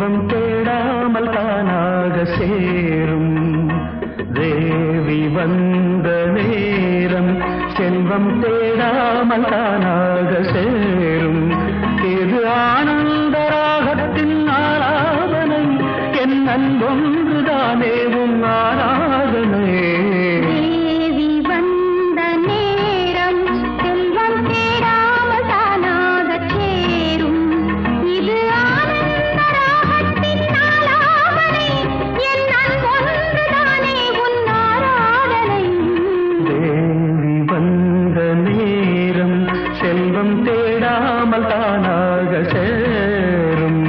செல்வம் தேடாமல் தானாக சேரும் தேவி வந்த நேரம் செல்வம் தேடாமல் தானாக சேரும் இது ஆனந்த ராகத்தின் ஆராதனை என் அன்பொன்றுதானே உன் ஆராதனை தேவி வந்த நேரம் செல்வம் தேடாமல் தானாகச் சேரும் இது ஆனந்த ராகத்தின் ஆலாபனை என் அன்பொன்றுதானே உன் ஆராதனை தேவி வந்த நேரம் செல்வம் தேடாமல் தானாக சேரும்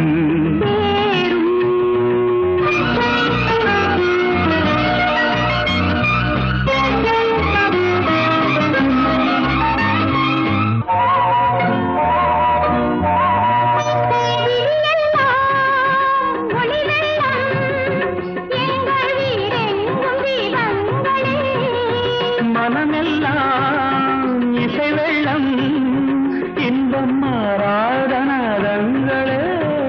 மனமெல்லாம் இசை வெள்ளம் இன்பம் மாறாதனதங்களே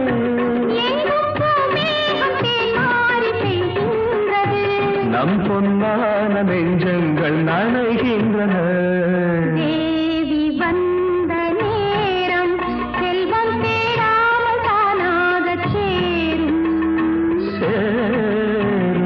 நம் பொன்னான நெஞ்சங்கள் நனைகின்றன தேவி வந்த நேரம் செல்வம் தேடாமல் தானாகச் சேரும் சேரும்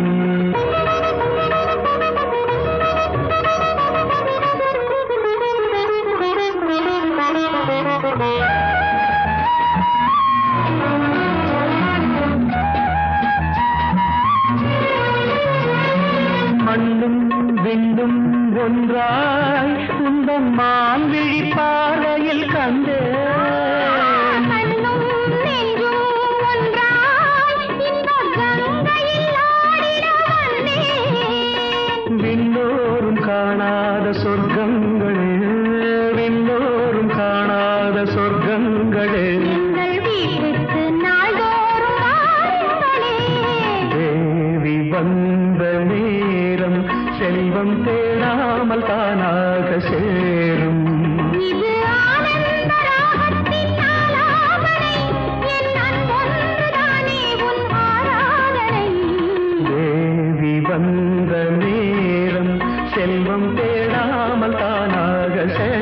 மண்ணும் விண்ணும் ஒன்றாய் உந்தன் மான்விழி பார்வையில் கண்டே மண்ணும் நெஞ்சும் ஒன்றாய் இன்பக் கங்கையில் ஆடிட வந்தேன். விண்ணோரும் காணாத சொர்க்கங்களே விண்ணோரும் காணாத சொர்க்கங்களே எங்கள் வீட்டுக்கு நாள்தோறும் வாருங்களே. தேவி வந்த நேரம் செல்வம் தேடாமல் தானாக சேரும் இது ஆனந்த ராகத்தின் ஆலாபனை. என் அன்பொன்றுதானே உன் ஆராதனை. தேவி வந்த நேரம் செல்வம் தேடாமல் தானாக சேரும்